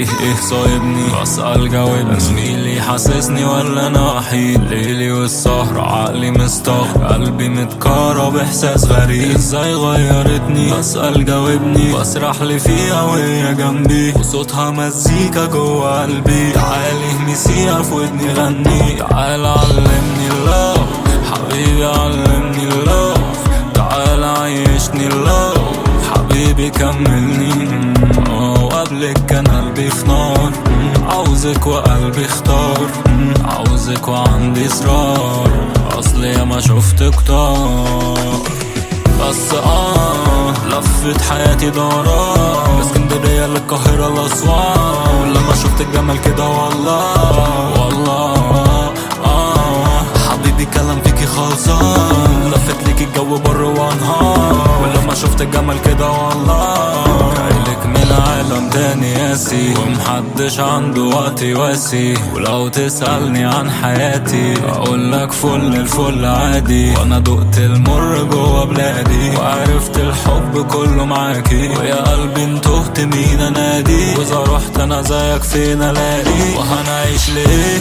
فيه ايه صايبني بسأل جاوبني زميلي حاسسني ولا انا وحيد ليلي والسهر عقلي مستغرب قلبي متكهرب احساس غريب ازاي غيرتني بسأل جاوبني بسرح لي فيها وهي جنبي وصوتها مزيكا جوا قلبي تعالي اهمسيها في ودني غني تعال علمني اللوف حبيبي علمني اللوف تعال عيشني اللوف حبيبي كملني اه وقبلك كان قلبي في نار عاوزك وقلبي اختار عاوزك وعندي اصرار اصلي يا ما شفت كتار بس اه لفت حياتي دوران اسكندرية للقاهرة لأسوان ولما شفت الجمال كده والله والله اه حبيبي كلام فيكي خلصان لفت ليكي الجو بر وانهار ولما شفت الجمال كده والله جايلك من عالم تاني ياسي ومحدش عنده وقت يواسي ولو تسألني عن حياتي اقولك فل الفل عادي وانا دقت المر جوا بلادي وعرفت الحب كله معاكي ويا قلبي انت تهت مين انادي واذا رحت انا زيك فين الاقي وهنعيش ليه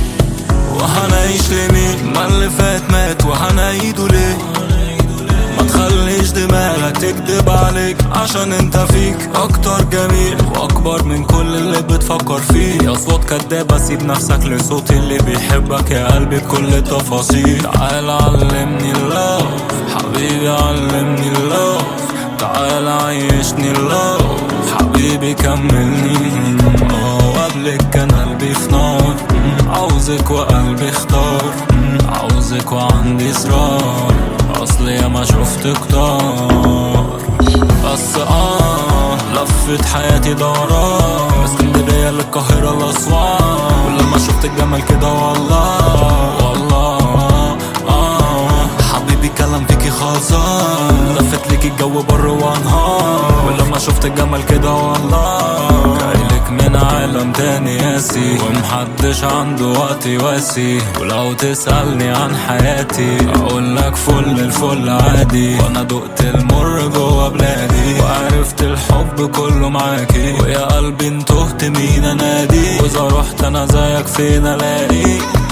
وهنعيش لمين ما اللي فات مات وهنعيده ليه ما تخليش دماغك تكدب عليك عشان انت فيك اكتر جميل واكبر من كل اللي بتفكر فيه يا صوت كدابة سيب نفسك لصوت اللي بيحبك يا قلبي بكل التفاصيل تعال علمني اللوف حبيبي علمني اللوف تعال عيشني اللوف حبيبي كملني اه وقبلك كان قلبي في نار عاوزك وقلبي اختار عاوزك وعندي اصرار اصلي يا ما شفت كتار بس اه لفت حياتي دوران اسكندرية للقاهرة لأسوان ولما شفت الجمال كده والله والله اه حبيبي كلام فيكي خلصان لفت ليكي الجو بر وانهار ولما شفت الجمال كده والله جايلك من عالم تاني ياسي ومحدش عنده وقت يواسي ولو تسألني عن حياتي اقولك فل الفل عادي وانا دقت المر جوا بلادي وعرفت الحب كله معاكي ويا قلبي انت تهت مين انادي واذا رحت انا زيك فين الاقي